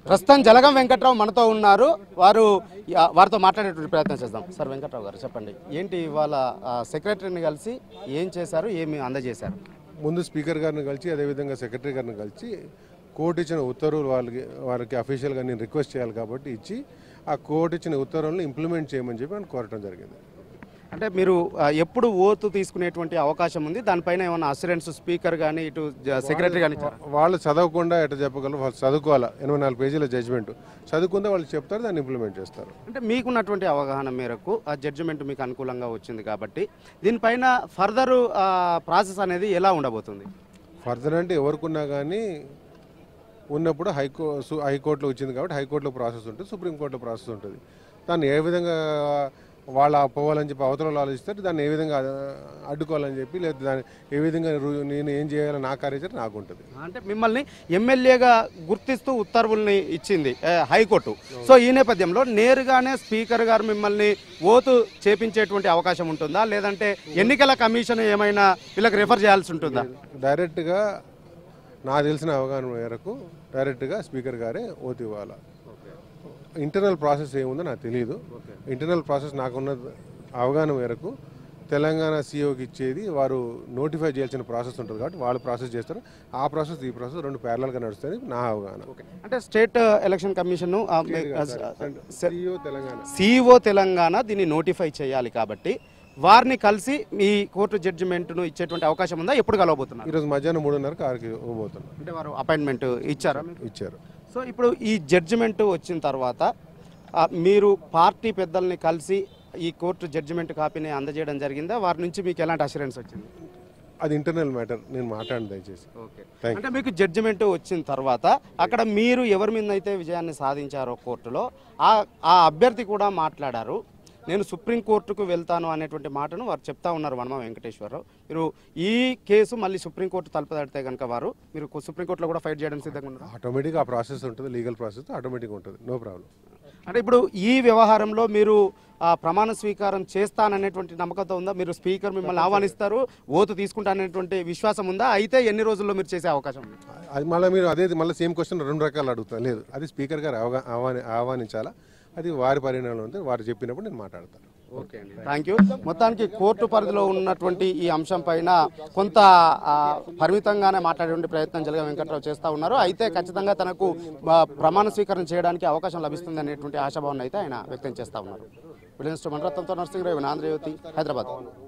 ప్రస్తుతం జలగం వెంకట్రావు మనతో ఉన్నారు వారు ఆ, వారితో మాట్లాడేటువంటి ప్రయత్నం చేద్దాం సార్ వెంకట్రావు గారు చెప్పండి ఏంటి ఇవాళ ఆ, సెక్రటరీని కలిసి ఏం చేశారు ఏమి అందజేశారు ముందు స్పీకర్ గారిని కలిసి అదేవిధంగా సెక్రటరీ గారిని కలిసి కోర్టు ఇచ్చిన ఉత్తర్వులు వాళ్ళకి వారికి అఫీషియల్గా నేను రిక్వెస్ట్ చేయాలి కాబట్టి ఇచ్చి ఆ కోర్టు ఇచ్చిన ఉత్తర్వులను ఇంప్లిమెంట్ చేయమని చెప్పి ఆయన కోరటం జరిగింది అంటే మీరు ఆ, ఎప్పుడు ఓతు తీసుకునేటువంటి అవకాశం ఉంది దానిపైన ఏమైనా అసూరెన్స్ స్పీకర్ కానీ ఇటు జ- సెక్రటరీ కానీ ఇచ్చారా? వాళ్ళు చదవకుండా ఎట్లా చెప్పగలరు వాళ్ళు చదువుకోవాలా ఎనభై నాలుగు పేజీల జడ్జిమెంట్ చదువుకుంటే వాళ్ళు చెప్తారు దాన్ని ఇంప్లిమెంట్ చేస్తారు అంటే మీకున్నటువంటి అవగాహన మేరకు ఆ జడ్జిమెంట్ మీకు అనుకూలంగా వచ్చింది కాబట్టి దీనిపైన ఫర్దర్ ప్రాసెస్ అనేది ఎలా ఉండబోతుంది ఫర్దర్ అంటే ఎవరికున్నా కానీ ఉన్నప్పుడు హైకో సు- హైకోర్టులో వచ్చింది కాబట్టి హైకోర్టులో ప్రాసెస్ ఉంటుంది సుప్రీంకోర్టులో ప్రాసెస్ ఉంటుంది దాన్ని ఏ విధంగా వాళ్ళ పోవాలని చెప్పి అవతల వాళ్ళు ఆలోచిస్తారు దాన్ని ఏ విధంగా అడ్డుకోవాలని చెప్పి లేదా దాన్ని ఏ విధంగా రు- నేను ఏం చేయాలో నా కార్యాచరణ నాకు ఉంటుంది అంటే మిమ్మల్ని ఎమ్మెల్యేగా గుర్తిస్తూ ఉత్తర్వుల్ని ఇచ్చింది ఏ, హైకోర్టు సో ఈ నేపథ్యంలో నేరుగానే స్పీకర్ గారు మిమ్మల్ని ఓటు చేపించేటువంటి అవకాశం ఉంటుందా లేదంటే ఎన్నికల కమిషన్ ఏమైనా వీళ్ళకి రిఫర్ చేయాల్సి ఉంటుందా డైరెక్ట్గా నాకు తెలిసిన అవగాహన మేరకు డైరెక్ట్గా స్పీకర్ గారే ఓటు ఇవ్వాలి ఇంటర్నల్ ప్రాసెస్ ఏముందో నాకు తెలియదు ఇంటర్నల్ ప్రాసెస్ నాకున్న అవగాహన మేరకు తెలంగాణ సీఓకి ఇచ్చేది వారు నోటిఫై చేయాల్సిన ప్రాసెస్ ఉంటుంది కాబట్టి వాళ్ళు ప్రాసెస్ చేస్తారు ఆ ప్రాసెస్ ఈ ప్రాసెస్ రెండు ప్యారలల్గా నడుస్తుంది నా అవగాహన అంటే state election commission CO Telangana CEO Telangana దీన్ని నోటిఫై చేయాలి కాబట్టి వారిని కలిసి మీ కోర్టు జడ్జిమెంట్ను ఇచ్చేటువంటి అవకాశం ఉందా ఎప్పుడు కలవబోతున్నారు ఈరోజు మధ్యాహ్నం మూడున్నరకు ఆరుకి ఇవ్వబోతున్నాం అంటే వారు అపాయింట్మెంట్ ఇచ్చారా మీకు? ఇచ్చారు సో ఇప్పుడు ఈ జడ్జిమెంట్ వచ్చిన తర్వాత ఆ, మీరు పార్టీ పెద్దల్ని కలిసి ఈ కోర్టు జడ్జిమెంట్ కాపీని అందజేయడం జరిగిందా వారి నుంచి మీకు ఎలాంటి అష్యూరెన్స్ వచ్చింది అది ఇంటర్నల్ మ్యాటర్ నేను మాట్లాడండి దయచేసి ఓకే Thank అంటే మీకు జడ్జిమెంట్ వచ్చిన తర్వాత అక్కడ మీరు ఎవరి మీద అయితే విజయాన్ని సాధించారో కోర్టులో ఆ ఆ అభ్యర్థి కూడా మాట్లాడారు నేను సుప్రీంకోర్టుకు వెళ్తాను అనేటువంటి మాటను వారు చెప్తా ఉన్నారు వనమ వెంకటేశ్వరరావు మీరు ఈ కేసు మళ్ళీ సుప్రీంకోర్టు తలుపు తడితే కనుక వారు మీరు సుప్రీంకోర్టులో కూడా ఫైట్ చేయడం సిద్ధంగా ఉన్నారు ఆటోమేటిక్గా ఆ ప్రాసెస్ ఉంటుంది లీగల్ ప్రాసెస్ ఆటోమేటిక్గా ఉంటుంది నో ప్రాబ్లం అంటే ఇప్పుడు ఈ వ్యవహారంలో మీరు ఆ, ప్రమాణ స్వీకారం చేస్తాననేటువంటి నమ్మకంతో ఉందా మీరు స్పీకర్ మిమ్మల్ని ఆహ్వానిస్తారు ఓటు తీసుకుంటాననేటువంటి విశ్వాసం ఉందా అయితే ఎన్ని రోజుల్లో మీరు చేసే అవకాశం ఉంది అది మళ్ళీ మీరు అదే మళ్ళీ సేమ్ క్వశ్చన్ రెండు రకాలు అడుగుతారు లేదు అది స్పీకర్ గారు అవగా ఆహ్వాని ఆహ్వానించాలా అది వారి పరిణామం ఉంది వారు చెప్పినప్పుడు నేను మాట్లాడతాను ఓకే అండి థ్యాంక్ యూ మొత్తానికి కోర్టు పరిధిలో ఉన్నటువంటి ఈ అంశం పైన కొంత ఆ, పరిమితంగానే మాట్లాడే ప్రయత్నం జలగ వెంకట్రావు చేస్తూ ఉన్నారు అయితే ఖచ్చితంగా తనకు ఆ, ప్రమాణ స్వీకరణ చేయడానికి అవకాశం లభిస్తుంది అనేటువంటి ఆశాభావాన్ని అయితే ఆయన వ్యక్తం చేస్తూ ఉన్నారు విలియన్స్ మండరత్నంతో నర్సింగ్ రావు ఆంధ్రజ్యోతి హైదరాబాద్